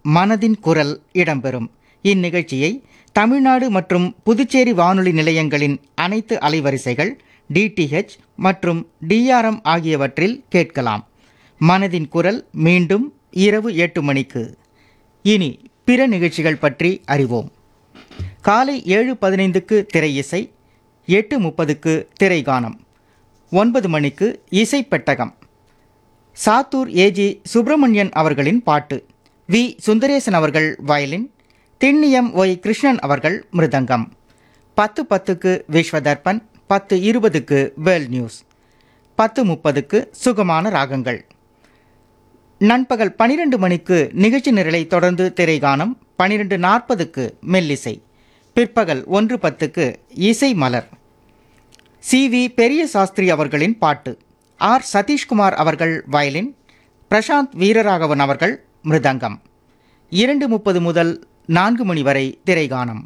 மனதின் குரல் இடம்பெறும் இந்நிகழ்ச்சியை தமிழ்நாடு மற்றும் புதுச்சேரி வானொலி நிலையங்களின் அனைத்து அலைவரிசைகள் டிடிஹெச் மற்றும் டிஆர்எம் ஆகியவற்றில் கேட்கலாம் மனதின் குரல் மீண்டும் இரவு எட்டு மணிக்கு இனி பிற நிகழ்ச்சிகள் பற்றி அறிவோம் காலை ஏழு பதினைந்துக்கு திரை இசை எட்டு முப்பதுக்கு திரைகானம் ஒன்பது மணிக்கு இசைப்பெட்டகம் சாத்தூர் ஏஜி சுப்பிரமணியன் அவர்களின் பாட்டு வி சுந்தரேசன் அவர்கள் வயலின் திண்ணியம் ஒய் கிருஷ்ணன் அவர்கள் மிருதங்கம் பத்து பத்துக்கு விஸ்வதர்பன் பத்து இருபதுக்கு வேர்ல்ட் நியூஸ் பத்து முப்பதுக்கு சுகமான ராகங்கள் நண்பகல் பனிரெண்டு மணிக்கு நிகழ்ச்சி நிரலை தொடர்ந்து திரைகானம் பனிரெண்டு நாற்பதுக்கு மெல்லிசை பிற்பகல் ஒன்று பத்துக்கு இசை மலர் சி வி பெரிய சாஸ்திரி அவர்களின் பாட்டு ஆர் சதீஷ்குமார் அவர்கள் வயலின் பிரசாந்த் வீரராகவன் அவர்கள் மிருதங்கம் இரண்டு முப்பது முதல் நான்கு மணி வரை திரைகானம்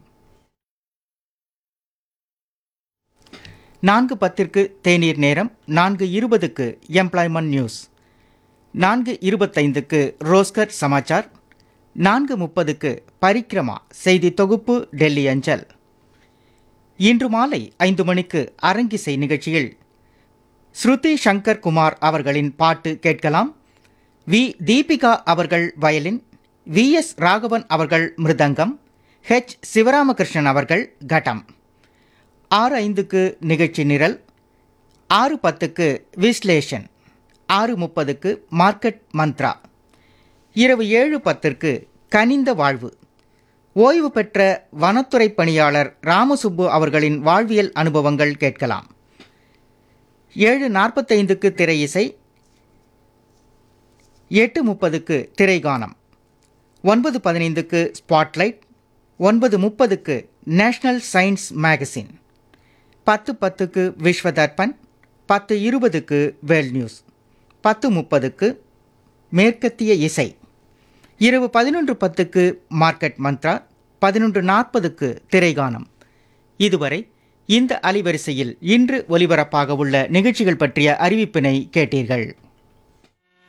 நான்கு பத்திற்கு தேநீர் நேரம் நான்கு இருபதுக்கு எம்ப்ளாய்மெண்ட் நியூஸ் நான்கு இருபத்தைந்துக்கு ரோஸ்கர் சமாச்சார் நான்கு முப்பதுக்கு பரிக்ரமா செய்தி தொகுப்பு டெல்லி அஞ்சல் இன்று மாலை ஐந்து மணிக்கு அரங்கிசை நிகழ்ச்சியில் ஸ்ருதி சங்கர் குமார் அவர்களின் பாட்டு கேட்கலாம் வி தீபிகா அவர்கள் வயலின் வி எஸ் ராகவன் அவர்கள் மிருதங்கம் ஹெச் சிவராமகிருஷ்ணன் அவர்கள் கட்டம் ஆறு ஐந்துக்கு நிகழ்ச்சி நிரல் ஆறு பத்துக்கு விஸ்லேஷன் ஆறு முப்பதுக்கு மார்க்கெட் மந்த்ரா இரவு ஏழு பத்திற்கு கனிந்த வாழ்வு ஓய்வு பெற்ற வனத்துறை பணியாளர் ராமசுப்பு அவர்களின் வாழ்வியல் அனுபவங்கள் கேட்கலாம் ஏழு நாற்பத்தைந்துக்கு திரை இசை எட்டு முப்பதுக்கு திரைகானம் ஒன்பது பதினைந்துக்கு ஸ்பாட்லைட் ஒன்பது முப்பதுக்கு நேஷனல் சயின்ஸ் மேகசின் பத்து பத்துக்கு விஸ்வதர்பன் பத்து இருபதுக்கு வேர்ல்ட் நியூஸ் பத்து முப்பதுக்கு மேற்கத்திய இசை இரவு பதினொன்று பத்துக்கு மார்க்கெட் மந்த்ரா பதினொன்று நாற்பதுக்கு திரைகானம் இதுவரை இந்த அலைவரிசையில் இன்று ஒலிபரப்பாக உள்ள நிகழ்ச்சிகள் பற்றிய அறிவிப்பினை கேட்டீர்கள்